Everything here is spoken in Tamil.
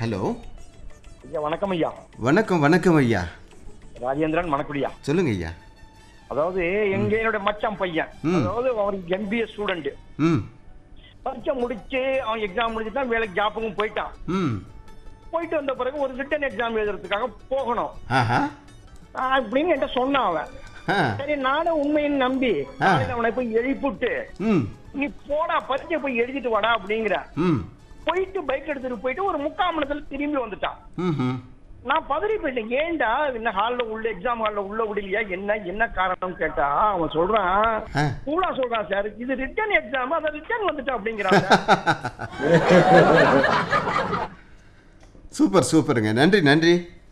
ஹலோ ஐயா வணக்கம் ஐயா வணக்கம் வணக்கம் ஐயா ராஜேந்திரன் மணக்குடியா சொல்லுங்க ஐயா அதாவது எங்க என்னோட மச்சான் பையன் ம். அதாவது அவர் எம்பிஏ ஸ்டூடெண்ட் ம் பரீட்சை முடிச்சு அவன் எக்ஸாம் முடிச்சு தான் வேலைக்கு ஜாப்புக்கும் போயிட்டான் ம் போயிட்டு வந்த பிறகு ஒரு ரிட்டன் எக்ஸாம் எழுதுறதுக்காக போகணும் ஆஹா ஆஹ் அப்படின்னு என்கிட்ட சொன்னான் அவன் ஆ சரி நானும் உண்மையின் நம்பி ஆ. காலையில அவனை போய் எழுப்பிட்டு ம் நீ போடா பரீட்சை போய் எழுதிட்டு வாடா அப்படிங்கிற ம் போயிட்டு பைக் எடுத்துட்டு போயிட்டு ஒரு முக்கால் மணி நேரத்துல திரும்பி வந்துட்டான் ம் ம் நான் பதறி போயிட்டேன் ஏன்டா என்ன ஹால்ல உள்ள எக்ஸாம் ஹால்ல உள்ள விடலையா என்ன என்ன காரணம் கேட்டா அவன் சொல்றான் ஆ. கூலா சொல்றான் சார் இது ரிட்டர்ன் எக்ஸாம் அதை ரிட்டர்ன் வந்துட்டா அப்படிங்கிறான் சூப்பர் சூப்பருங்க நன்றி நன்றி